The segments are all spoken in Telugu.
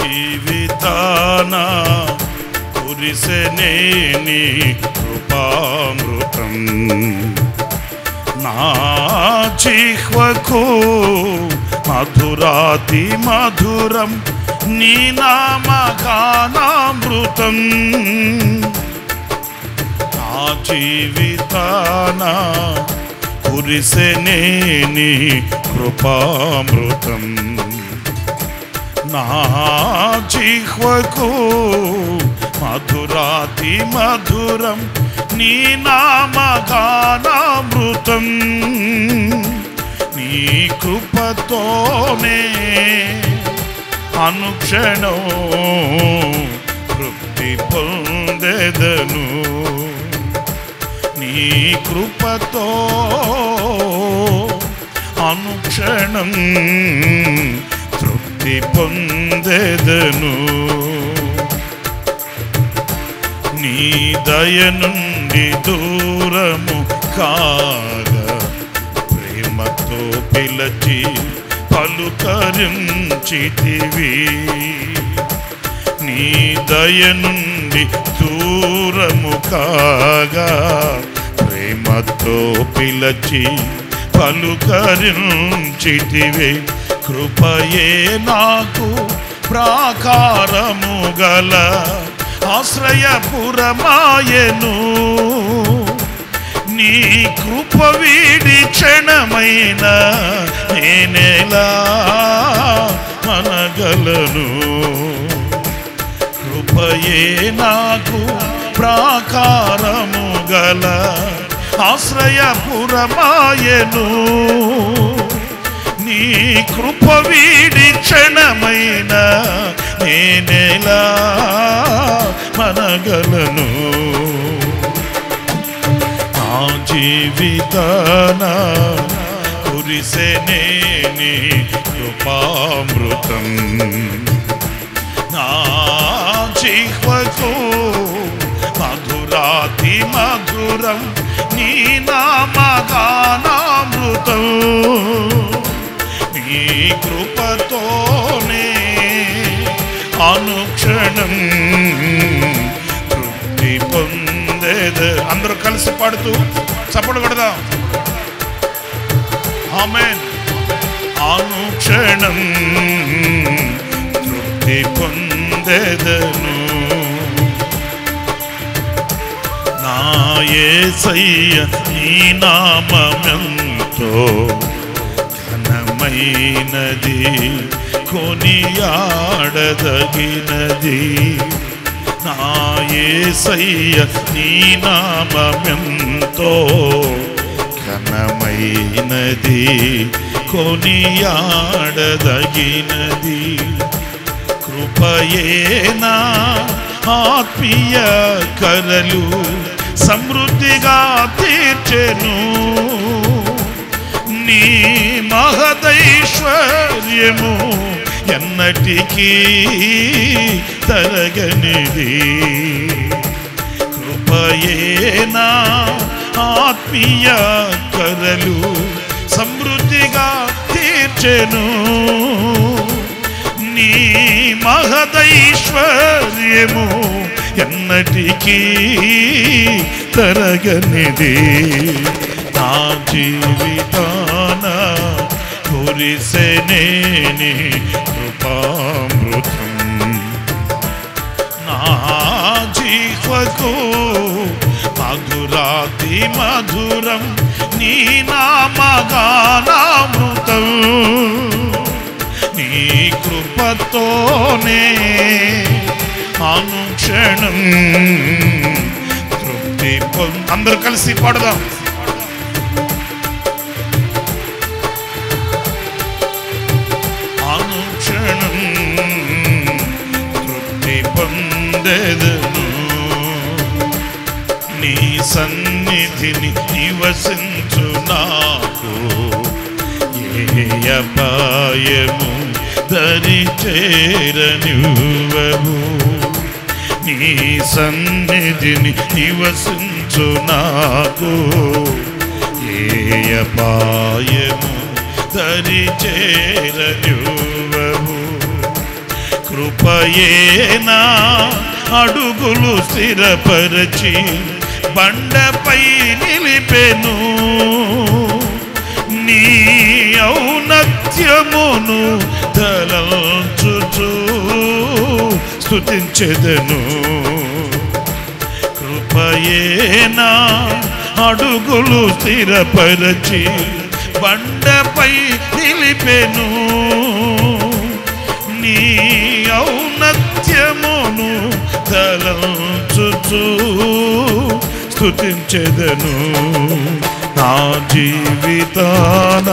జీవితాన కురిసెనేని కృపామృతం నా జిహ్వకు మధురాతి మధురం నీ నామగానామృతం నా జీవితాన కురిసెనేని కృపామృతం నా జిహ్వకు మధురాతి మధురం నీ నామగానామృతం నీ కృపతోనే అనుక్షణం తృప్తి పొందెదను నీ కృపతో అనుక్షణం తృప్తి పొందెదను నీ దయ నుండి దూరము కాగా ప్రేమతో పిలచి పలుకరించితివి నీ దయ నుండి దూరము కాగా ప్రేమతో పిలచి పలుకరించితివి కృపయే నాకు ప్రాకారము గల ఆశ్రయపురమాయను నీ కృప వీడి క్షణమైన నేనెలా మనగలను కృపయే నాకు ప్రాకారము గల ఆశ్రయపురమాయను నీ కృప వీడి క్షణమైన నేనెలా మనగలను నా జీవితాన కురిసెనేని కృపామృతం నా జిహ్వకు మధురాతి మధురం నీ నామగానామృతం నీ కృపతోనే అనుక్షణం తృప్తి పొందేద అందరూ కలిసి పాడుతూ చప్పుడు కొడదాం ఆమెన్ అనుక్షణం తృప్తి పొందెదను నా యేసయ్య నీ నామమెంతో ఘనమైనది కొనియాడదగినది నా యేసయ్య నీ నామమెంతో ఘనమైనది కొనియాడదగినది కృపయేనా ఆత్మీయ కరలు సమృద్ధిగా తీర్చెను నీ మహదైశ్వర్యము ఎన్నటికీ తరగనిది కృపయేనా ఆత్మీయ కరలు సమృద్ధిగా తీర్చెను నీ మహదైశ్వర్యము ఎన్నటికీ తరగనిది నా జీవితాన కురిసెనేని కృపామృతం నా జీవకు మధురాతి మధురం నీ నామగానామృతం నీ కృపతోనే అనుక్షణం తృప్తి పొంద అందరూ కలిసి పాడదాం అనుక్షణం తృప్తి పొందెదను నీ సన్నిధిని నివసించు నాకు ఏ అపాయము దరి చేరనివ్వవు నీ సన్నిధిని నివసించు నాకు ఏ అపాయము దరి చేరనివ్వవు కృపయేనా అడుగులు స్థిరపరచి బండపై నిలిపెను నీ ఔన్నత్యమును తలంచుచూ స్తుతించెదను కృపయేనా అడుగులు స్థిరపరచి బండపై నిలిపెను నీ ఔన్నత్యమును తలంచుచూ స్తుతించెదను నా జీవితాన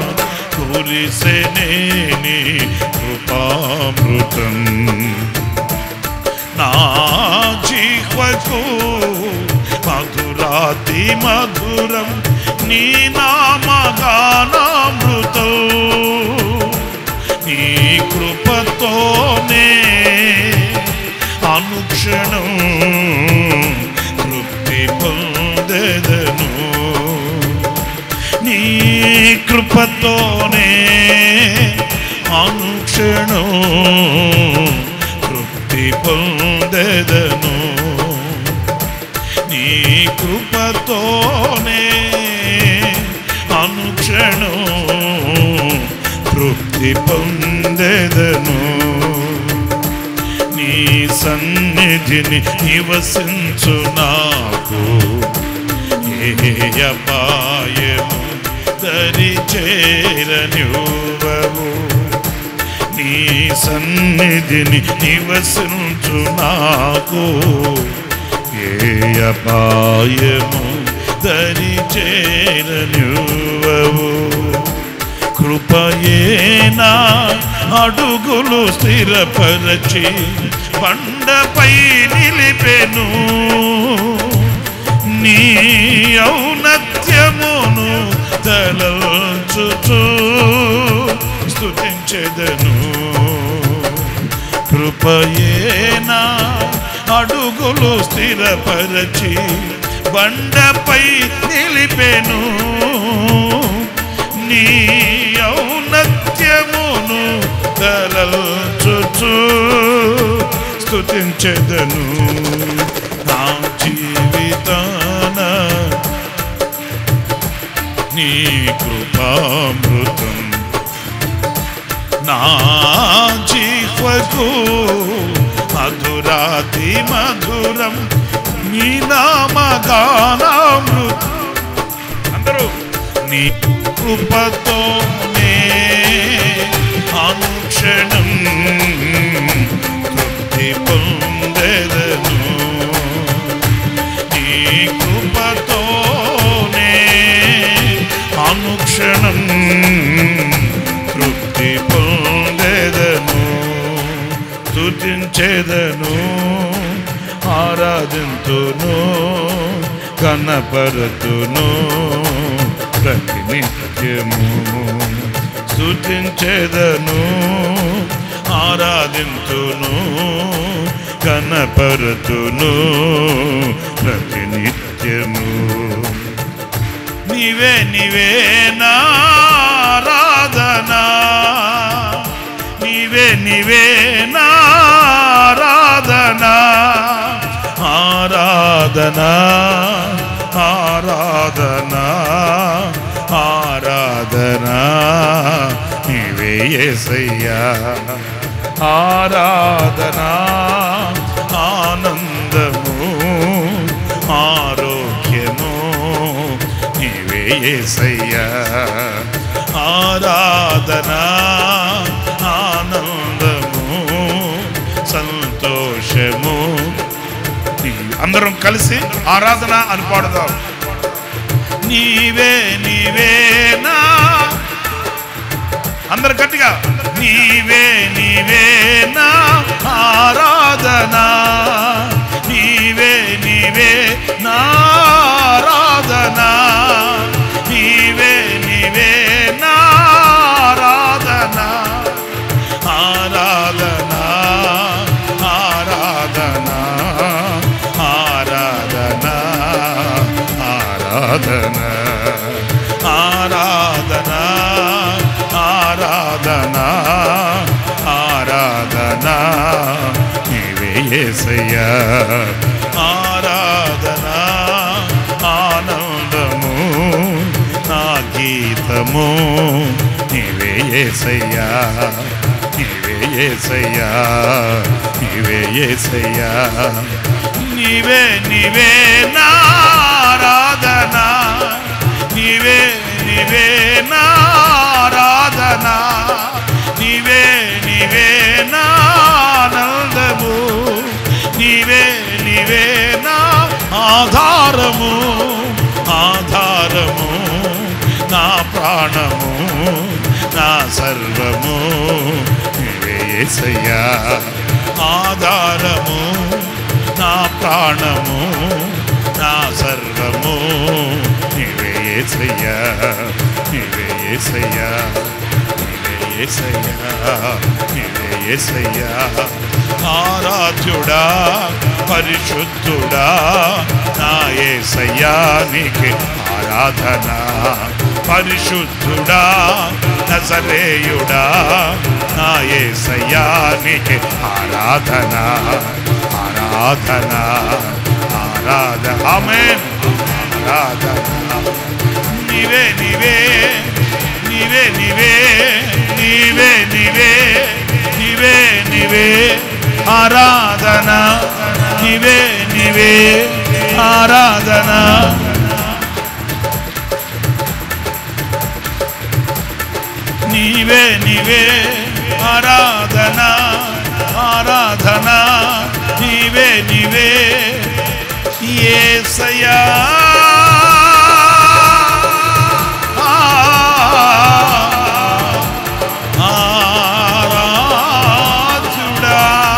కురిసెనేని కృపామృతం నా జీవకు మధురాతి మధురం నీ నామగానామృతం నీ కృపతోనే అనుక్షణం తృప్తి పొందెదను నీ కృపతోనే అనుక్షణం తృప్తి పొందెదను నీ కృపతోనే అనుక్షణం తృప్తి పొందెదను నీ సన్నిధిని నివసించు నాకు ఏ అపాయము దరి చేరనివ్వవు నీ సన్నిధిని నివసించు నాకు ఏ అపాయము దరి చేరనివ్వవు కృపయేనా అడుగులు స్థిరపరచి బండపై నిలిపెను నీ ఔన్నత్యమును తలచుచూ స్తుతించెదను కృపయేనా అడుగులు స్థిరపరచి బండపై నిలిపెను నీ ఔన్నత్యమును తలచుచూ స్తుతించెదను నా జీవితాన నీ కృపామృతం నా జీవకు మధురాతి మధురం నీ నామగానామృతం అందరూ నీ కృపతోనే అనుక్షణం తృప్తి పొందెదను నీ కృపతోనే అనుక్షణం తృప్తి పొందెదను స్తుతించెదను ఆరాధింతును కనపరుతును ప్రతినిత్యము స్తుతించెదను ఆరాధింతును కనపరుతును ప్రతినిత్యము నీవే నీవే నారాధనా నీవే నీవే నారాధనా ఆరాధనా ఆరాధనా ఆరాధనా నీవే యేసయ్యా ఆరాధనా ఆనందము ఆరోగ్యము నీవే యేసయ్యా ఆరాధనా ఆనందము సంతోషము నీ- అందరం కలిసి ఆరాధన అని పాడుదాం నీవే నీవేనా అందరు గట్టిగా నీవే నీవేనా ఆరాధనా నీవే నీవే నారాధనా నీవే నీవే నారాధనా ఆరాధనా ఆరాధనా ఆరాధనా ఆరాధనా ఆరాధనా ఆరాధనా ఆరాధనా ఏసయ్యా ఆరాధన ఆనందము నా గీతము నీవే ఏసయ్యా నీవే ఏసయ్యా నీవే ఏసయ్యా నీవే నీవే నారాధన నీవే నీవే నారాధన నీవే నీవే నానందము నీవే నీవే నా ఆధారము ఆధారము నా ప్రాణము నా సర్వము నీవే యేసయ్యా ఆధారము నా ప్రాణము నా సర్వము నీవే యేసయ్యా నీవే యేసయ్యా నీవే యేసయ్యా నీవే యేసయ్యా ఆరాధ్యుడా పరిశుద్ధుడా నా యేసయ్యా నీకే ఆరాధన పరిశుద్ధుడా నజరేయుడా నా యేసయ్యా నీకే ఆరాధన ఆరాధన ఆరాధన ఆమేన్ ఆరాధన నీవే నీవే నీవే నీవే నీవే నీవే నీవే నీవే ఆరాధన నీవే నీవే ఆరాధన నీవే నీవే ఆరాధన ఆరాధన నీవే నీవే ఏసయా ఆరాధ్యుడా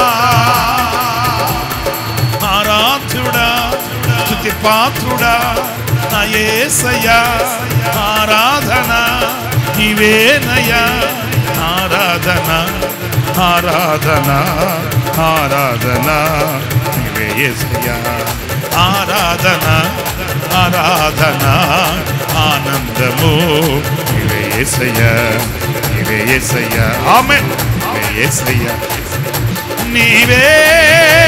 ఆరాధ్యుడా స్తుతి పాత్రుడా నా యేసయ్యా ఆరాధన నీవేనయ్యా ఆరాధన ఆరాధన ఆరాధన నీవే యేసయ్యా ఆరాధన ఆరాధన ఆనందము నీవే యేసయ్యా నీవే యేసయ్యా ఆమెన్ నీవే యేసయ్యా నీవే